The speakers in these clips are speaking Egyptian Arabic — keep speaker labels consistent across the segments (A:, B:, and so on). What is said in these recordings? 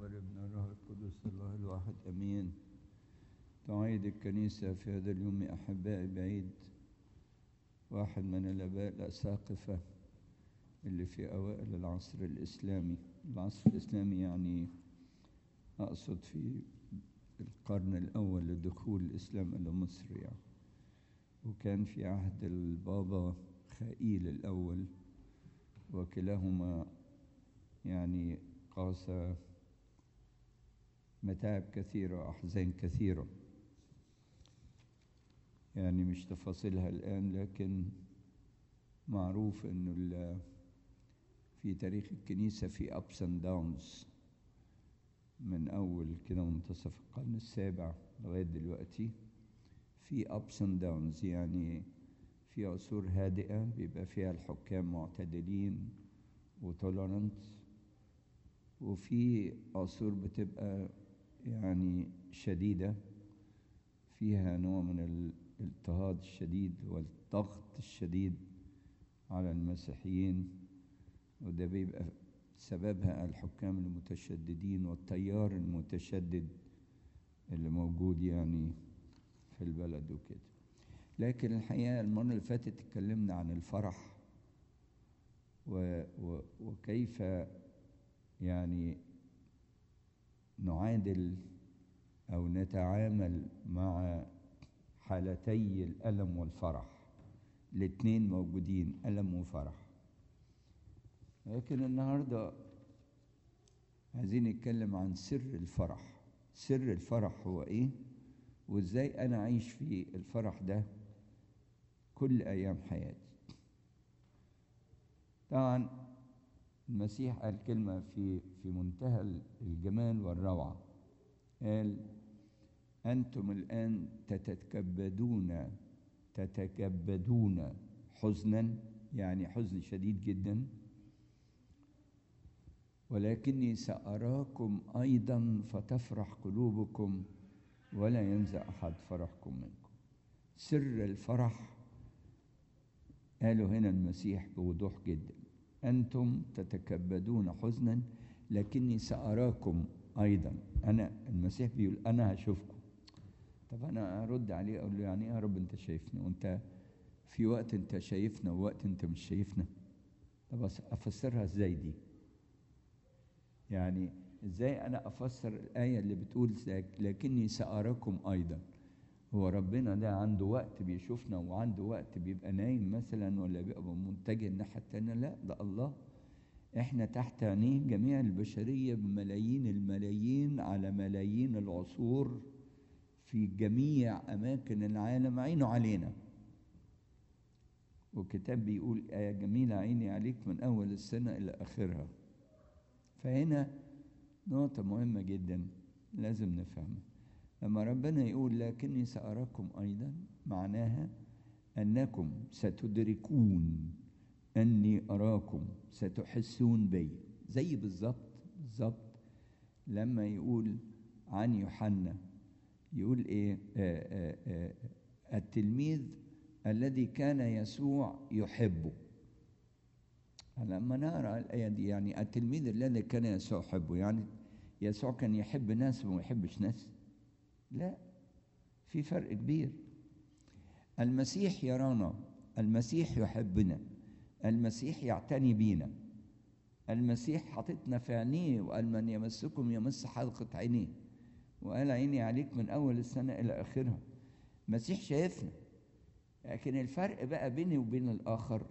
A: والابن والروح القدس الله الواحد امين تعيد الكنيسة في هذا اليوم أحبائي بعيد واحد من الآباء الأساقفة اللي في أوائل العصر الإسلامي العصر الإسلامي يعني أقصد في القرن الأول لدخول الإسلام إلى مصر يعني وكان في عهد البابا خائيل الأول وكلاهما يعني قاس متاعب كثيرة وأحزان كثيرة يعني مش تفاصيلها الآن لكن معروف إنه في تاريخ الكنيسة في ups and downs من أول كده منتصف القرن السابع لغاية دلوقتي في ups and downs يعني في عصور هادئة بيبقى فيها الحكام معتدلين وتولرنت وفي عصور بتبقى يعني شديدة فيها نوع من الاضطهاد الشديد والضغط الشديد على المسيحيين وده بيبقى سببها الحكام المتشددين والتيار المتشدد اللي موجود يعني في البلد وكده لكن الحقيقة المرة اللي فاتت اتكلمنا عن الفرح و و وكيف يعني نعادل أو نتعامل مع حالتي الألم والفرح الاتنين موجودين ألم وفرح لكن النهاردة عايزين نتكلم عن سر الفرح سر الفرح هو إيه وإزاي أنا أعيش في الفرح ده كل أيام حياتي طبعا المسيح قال كلمة في في منتهى الجمال والروعة قال أنتم الآن تتكبدون تتكبدون حزنا يعني حزن شديد جدا ولكني سأراكم أيضا فتفرح قلوبكم ولا ينزع أحد فرحكم منكم سر الفرح قالوا هنا المسيح بوضوح جدا أنتم تتكبدون حزنا لكني سأراكم أيضا أنا المسيح بيقول أنا هشوفكم طب أنا أرد عليه أقول له يعني إيه يا رب أنت شايفني وأنت في وقت أنت شايفنا ووقت أنت مش شايفنا طب أفسرها إزاي دي يعني إزاي أنا أفسر الآية اللي بتقول لكني سأراكم أيضا هو ربنا ده عنده وقت بيشوفنا وعنده وقت بيبقى نايم مثلا ولا بيبقى متجه الناحية التانية لا ده الله احنا تحت عينيه جميع البشرية بملايين الملايين على ملايين العصور في جميع أماكن العالم عينه علينا وكتاب بيقول آية جميلة عيني عليك من أول السنة إلى آخرها فهنا نقطة مهمة جدا لازم نفهمها لما ربنا يقول لكني سأراكم أيضا معناها أنكم ستدركون أني أراكم ستحسون بي زي بالظبط بالظبط لما يقول عن يوحنا يقول إيه آآ آآ التلميذ الذي كان يسوع يحبه لما نقرا الآية دي يعني التلميذ الذي كان يسوع يحبه يعني يسوع كان يحب ناس وما يحبش ناس لا في فرق كبير المسيح يرانا المسيح يحبنا المسيح يعتني بينا المسيح حاططنا في عينيه وقال من يمسكم يمس حلقة عينيه وقال عيني عليك من أول السنة إلى آخرها المسيح شايفنا لكن الفرق بقى بيني وبين الآخر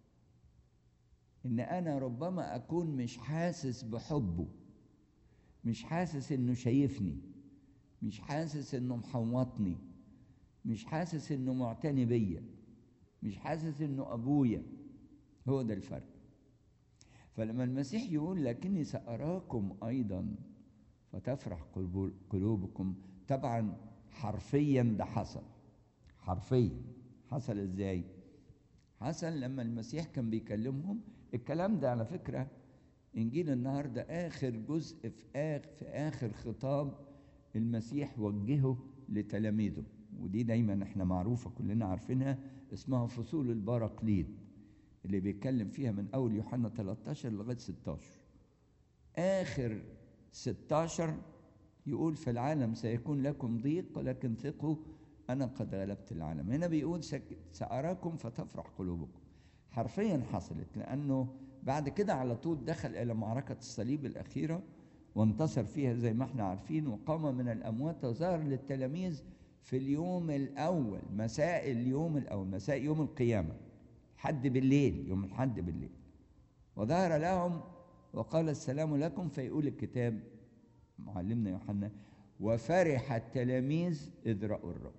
A: إن أنا ربما أكون مش حاسس بحبه مش حاسس إنه شايفني مش حاسس انه محوطني مش حاسس انه معتني بيا مش حاسس انه ابويا هو ده الفرق فلما المسيح يقول لكني ساراكم ايضا فتفرح قلوبكم طبعا حرفيا ده حصل حرفيا حصل ازاي حصل لما المسيح كان بيكلمهم الكلام ده على فكره انجيل النهارده اخر جزء في اخر في اخر خطاب المسيح وجهه لتلاميذه ودي دايما احنا معروفه كلنا عارفينها اسمها فصول البراقليد اللي بيتكلم فيها من اول يوحنا 13 لغايه 16 اخر 16 يقول في العالم سيكون لكم ضيق ولكن ثقوا أنا قد غلبت العالم هنا بيقول سأراكم فتفرح قلوبكم حرفيا حصلت لأنه بعد كده على طول دخل إلى معركة الصليب الأخيرة وانتصر فيها زي ما احنا عارفين وقام من الأموات وظهر للتلاميذ في اليوم الأول مساء اليوم الأول مساء يوم القيامة حد بالليل يوم الحد بالليل وظهر لهم وقال السلام لكم فيقول الكتاب معلمنا يوحنا وفرح التلاميذ إذ رأوا الرب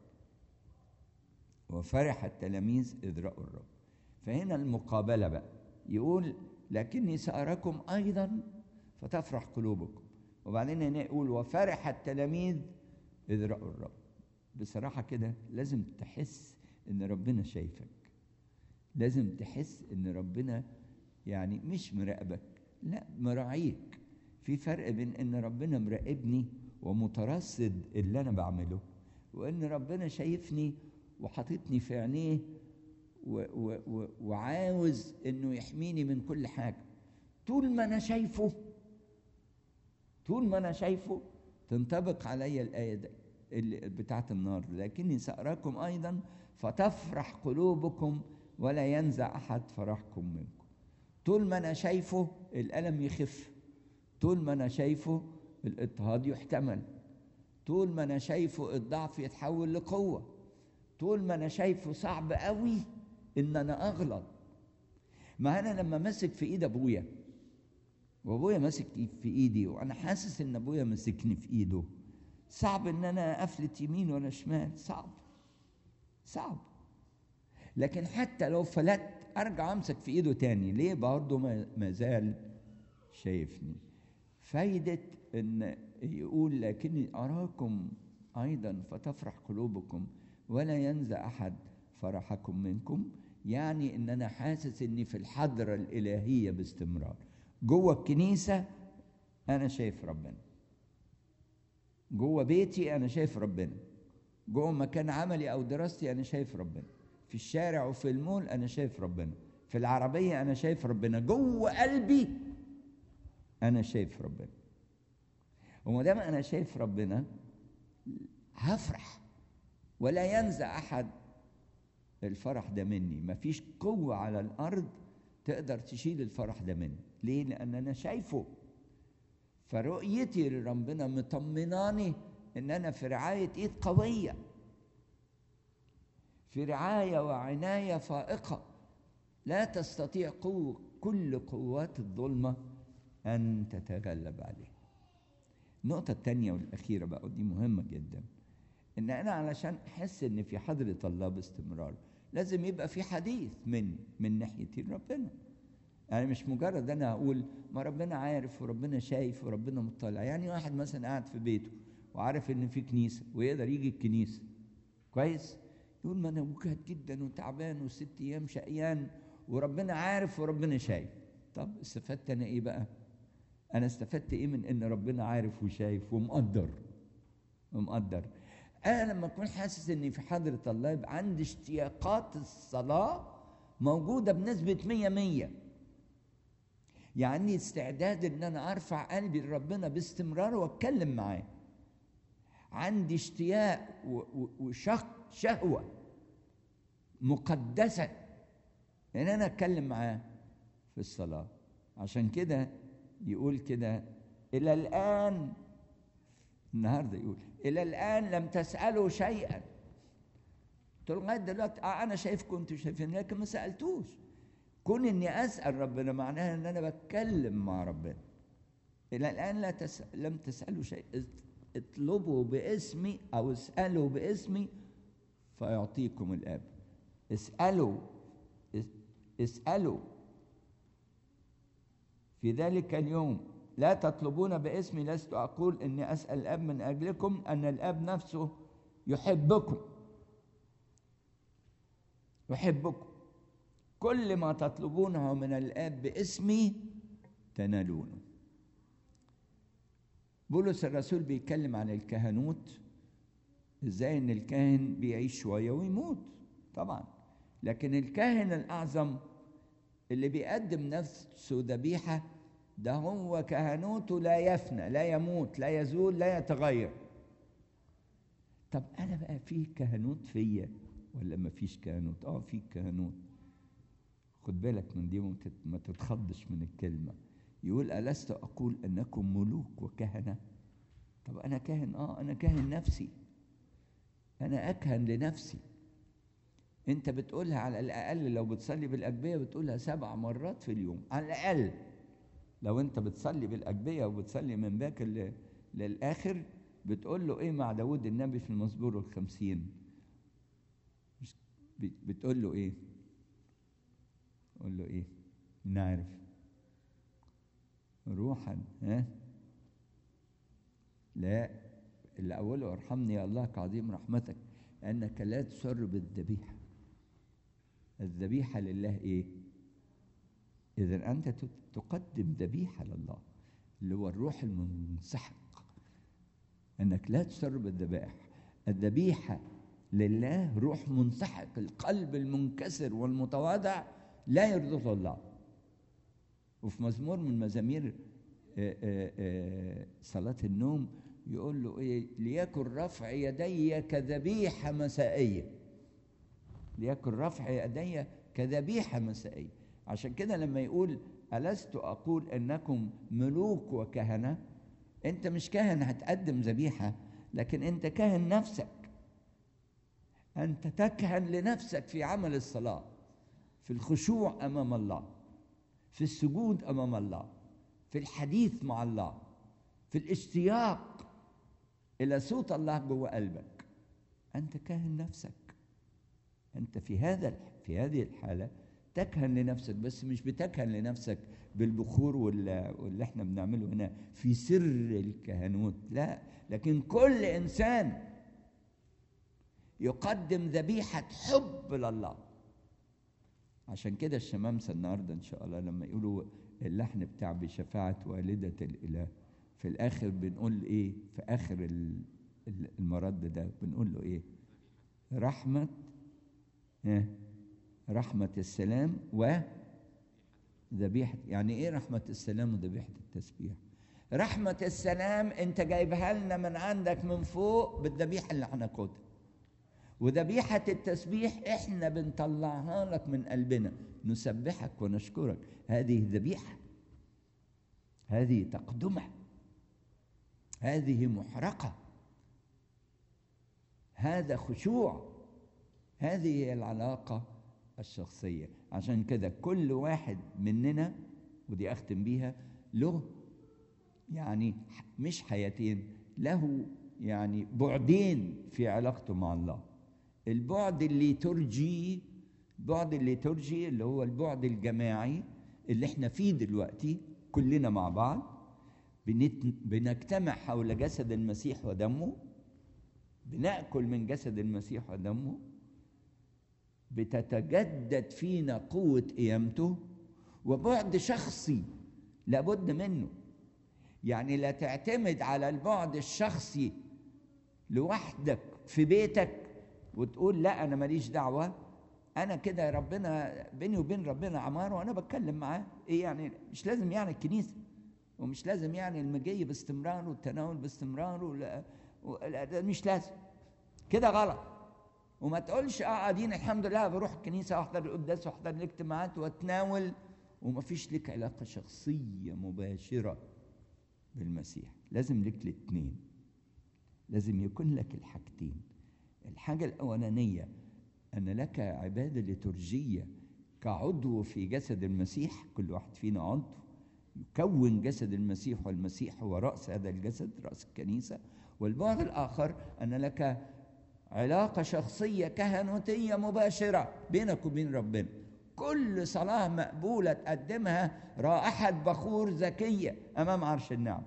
A: وفرح التلاميذ إذ رأوا الرب فهنا المقابلة بقى يقول لكني سأراكم أيضا فتفرح قلوبكم وبعدين هنا يقول وفرح التلاميذ إذ رأوا الرب بصراحة كده لازم تحس إن ربنا شايفك لازم تحس إن ربنا يعني مش مراقبك لا مراعيك في فرق بين إن ربنا مراقبني ومترصد اللي أنا بعمله وإن ربنا شايفني وحاططني في عينيه و و و وعاوز إنه يحميني من كل حاجة طول ما أنا شايفه طول ما أنا شايفه تنطبق عليا الآية دي اللي بتاعت النار لكني سأراكم أيضا فتفرح قلوبكم ولا ينزع أحد فرحكم منكم طول ما أنا شايفه الألم يخف طول ما أنا شايفه الاضطهاد يحتمل طول ما أنا شايفه الضعف يتحول لقوة طول ما أنا شايفه صعب قوي إن أنا أغلط ما أنا لما ماسك في إيد أبويا وأبويا ماسك في إيدي وأنا حاسس إن أبويا ماسكني في إيده صعب ان انا افلت يمين ولا شمال صعب صعب لكن حتى لو فلت ارجع امسك في ايده تاني ليه برضه ما زال شايفني فايدة ان يقول لكني اراكم ايضا فتفرح قلوبكم ولا ينزع احد فرحكم منكم يعني ان انا حاسس اني في الحضرة الالهية باستمرار جوه الكنيسة انا شايف ربنا جوه بيتي انا شايف ربنا جوه مكان عملي او دراستي انا شايف ربنا في الشارع وفي المول انا شايف ربنا في العربيه انا شايف ربنا جوه قلبي انا شايف ربنا وما دام انا شايف ربنا هفرح ولا ينزع احد الفرح ده مني مفيش قوه على الارض تقدر تشيل الفرح ده مني ليه لان انا شايفه فرؤيتي لربنا مطمناني ان انا في رعايه ايد قويه في رعايه وعنايه فائقه لا تستطيع قوه كل قوات الظلمه ان تتغلب عليها النقطة الثانية والأخيرة بقى ودي مهمة جدا إن أنا علشان أحس إن في حضرة الله باستمرار لازم يبقى في حديث من من ناحيتي لربنا يعني مش مجرد انا اقول ما ربنا عارف وربنا شايف وربنا مطلع يعني واحد مثلا قاعد في بيته وعارف ان في كنيسه ويقدر يجي الكنيسه كويس يقول ما انا مجهد جدا وتعبان وست ايام شقيان وربنا عارف وربنا شايف طب استفدت انا ايه بقى انا استفدت ايه من ان ربنا عارف وشايف ومقدر ومقدر انا لما اكون حاسس اني في حضره الله يبقى عندي اشتياقات الصلاه موجوده بنسبه مية مية يعني استعداد ان انا ارفع قلبي لربنا باستمرار واتكلم معاه عندي اشتياق وشق شهوه مقدسه ان انا اتكلم معاه في الصلاه عشان كده يقول كده الى الان النهارده يقول الى الان لم تسالوا شيئا قلت له لغايه دلوقتي آه انا شايفكم انتوا شايفين لكن ما سالتوش كون اني اسال ربنا معناها ان انا بتكلم مع ربنا الى الان لا تس... لم تسالوا شيء اطلبوا باسمي او اسالوا باسمي فيعطيكم الاب اسالوا اسالوا في ذلك اليوم لا تطلبون باسمي لست اقول اني اسال الاب من اجلكم ان الاب نفسه يحبكم يحبكم كل ما تطلبونه من الاب باسمي تنالونه بولس الرسول بيتكلم عن الكهنوت ازاي ان الكاهن بيعيش شويه ويموت طبعا لكن الكاهن الاعظم اللي بيقدم نفسه ذبيحه ده هو كهنوته لا يفنى لا يموت لا يزول لا يتغير طب انا بقى في كهنوت فيا ولا ما فيش كهنوت اه في كهنوت خد بالك من دي ما تتخضش من الكلمه يقول ألست أقول أنكم ملوك وكهنة طب أنا كاهن آه أنا كاهن نفسي أنا أكهن لنفسي أنت بتقولها على الأقل لو بتصلي بالأجبية بتقولها سبع مرات في اليوم على الأقل لو أنت بتصلي بالأجبية وبتصلي من باكر للآخر بتقول له إيه مع داود النبي في المزمور الخمسين بتقول له إيه قول له إيه نعرف روحا ها لا اللي أوله ارحمني يا الله كعظيم رحمتك أنك لا تسر بالذبيحة الذبيحة لله إيه إذا أنت تقدم ذبيحة لله اللي هو الروح المنسحق أنك لا تسر بالذبائح الذبيحة لله روح منسحق القلب المنكسر والمتواضع لا يرضيه الله وفي مزمور من مزامير صلاة النوم يقول له إيه ليكن رفع يدي كذبيحة مسائية ليكن رفع يدي كذبيحة مسائية عشان كده لما يقول ألست أقول أنكم ملوك وكهنة أنت مش كاهن هتقدم ذبيحة لكن أنت كاهن نفسك أنت تكهن لنفسك في عمل الصلاة في الخشوع أمام الله في السجود امام الله في الحديث مع الله في الاشتياق الى صوت الله جوه قلبك انت كاهن نفسك انت في هذا في هذه الحاله تكهن لنفسك بس مش بتكهن لنفسك بالبخور واللي احنا بنعمله هنا في سر الكهنوت لا لكن كل انسان يقدم ذبيحه حب لله عشان كده الشمامسة النهاردة إن شاء الله لما يقولوا اللحن بتاع بشفاعة والدة الإله في الآخر بنقول إيه في آخر المرد ده بنقول له إيه رحمة إيه رحمة السلام و ذبيحة يعني إيه رحمة السلام وذبيحة التسبيح رحمة السلام أنت جايبها لنا من عندك من فوق بالذبيحة اللي هناخدها وذبيحة التسبيح احنا بنطلعها لك من قلبنا نسبحك ونشكرك هذه ذبيحة هذه تقدمة هذه محرقة هذا خشوع هذه هي العلاقة الشخصية عشان كده كل واحد مننا ودي أختم بيها له يعني مش حياتين له يعني بعدين في علاقته مع الله البعد اللي ترجي البعد اللي ترجي اللي هو البعد الجماعي اللي احنا فيه دلوقتي كلنا مع بعض بنجتمع حول جسد المسيح ودمه بناكل من جسد المسيح ودمه بتتجدد فينا قوه قيامته وبعد شخصي لابد منه يعني لا تعتمد على البعد الشخصي لوحدك في بيتك وتقول لا انا ماليش دعوه انا كده ربنا بيني وبين ربنا عمار وانا بتكلم معاه ايه يعني مش لازم يعني الكنيسه ومش لازم يعني المجي باستمرار والتناول باستمرار ولا ولا مش لازم كده غلط وما تقولش اه قاعدين الحمد لله بروح الكنيسه واحضر القداس واحضر الاجتماعات واتناول وما فيش لك علاقه شخصيه مباشره بالمسيح لازم لك الاثنين لازم يكون لك الحاجتين الحاجة الأولانية أن لك عبادة لترجية كعضو في جسد المسيح كل واحد فينا عضو يكون جسد المسيح والمسيح هو رأس هذا الجسد رأس الكنيسة والبعد الآخر أن لك علاقة شخصية كهنوتية مباشرة بينك وبين ربنا كل صلاة مقبولة تقدمها رائحة بخور زكية أمام عرش النعم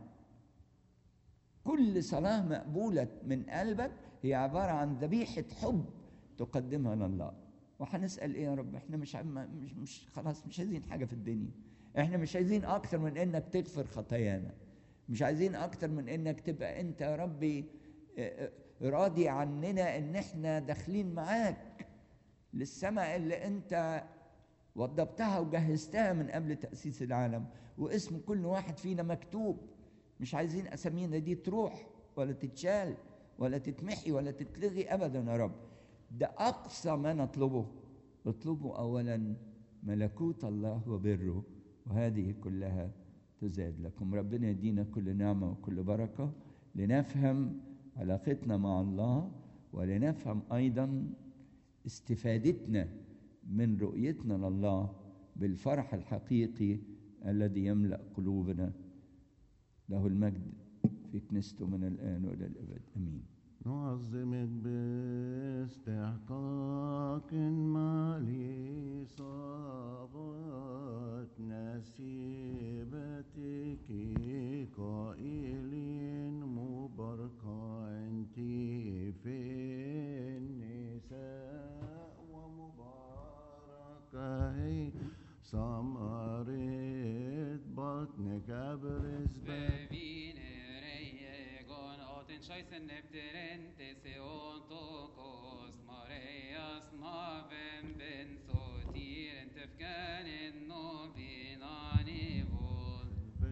A: كل صلاة مقبولة من قلبك هي عبارة عن ذبيحة حب تقدمها لله وهنسأل ايه يا رب احنا مش مش مش خلاص مش عايزين حاجة في الدنيا احنا مش عايزين اكتر من انك تغفر خطايانا مش عايزين اكتر من انك تبقى انت يا ربي راضي عننا ان احنا داخلين معاك للسماء اللي انت وضبتها وجهزتها من قبل تأسيس العالم واسم كل واحد فينا مكتوب مش عايزين أسامينا دي تروح ولا تتشال ولا تتمحي ولا تتلغي أبدا يا رب ده أقصى ما نطلبه اطلبوا أولا ملكوت الله وبره وهذه كلها تزاد لكم ربنا يدينا كل نعمة وكل بركة لنفهم علاقتنا مع الله ولنفهم أيضا استفادتنا من رؤيتنا لله بالفرح الحقيقي الذي يملأ قلوبنا له المجد في كنيسته من الآن وإلى الأبد أمين
B: نعظمك باستحقاق مالي صابت نسيبتك قائلين مباركة أنت في النساء ومباركة هي ثمرة بطنك أبرز
C: Bevineregon oten scheisen nepterentes eon tokos Mareas maven ben sotiren tefkanen no binani vol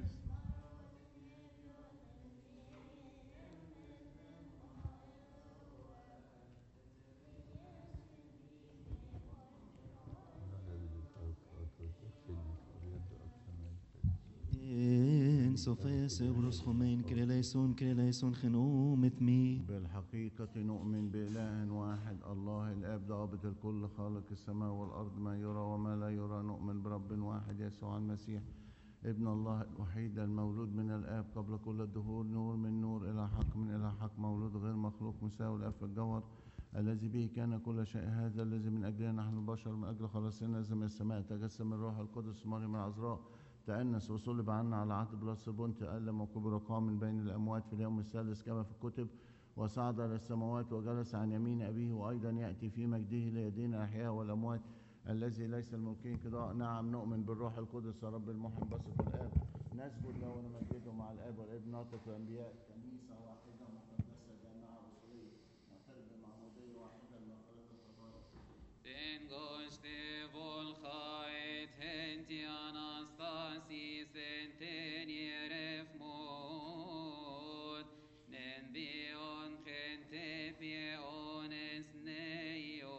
D: إن سوفيس إبرس خمين كريليسون كريليسون خنوم متمي
B: بالحقيقة نؤمن بإله واحد الله الآب ضابط الكل خالق السماء والأرض ما يرى وما لا يرى نؤمن برب واحد يسوع المسيح ابن الله الوحيد المولود من الآب قبل كل الدهور نور من نور إلى حق من إلى حق مولود غير مخلوق مساوي الآب في الجوهر الذي به كان كل شيء هذا الذي من أجلنا نحن البشر من أجل خلاصنا نزل من السماء تجسم الروح القدس مريم العذراء تأنس وصلب عنا على عتب راس بنت تألم وكبر قام من بين الأموات في اليوم الثالث كما في الكتب وصعد إلى السماوات وجلس عن يمين أبيه وأيضا يأتي في مجده ليدين الأحياء والأموات الذي ليس الممكن قضاء نعم نؤمن بالروح القدس يا رب المحب بسط الآب نسجد له ونمجده مع الآب والابن ناطق الأنبياء كنيسة واحدة مقدسة جامعة رسولية نعترف بمعمودية واحدة لمغفرة الخطايا
C: Den goste volchait henti anastasis entenieref mod nen bion gente pieones neio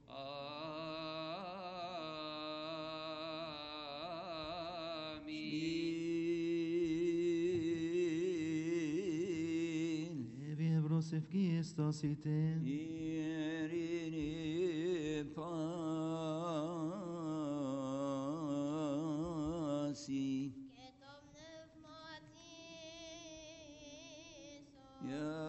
C: Amin.
D: Levi Hebros Efgistos iten
A: Irini pasi
E: Ketop neuf moitié.
A: Ya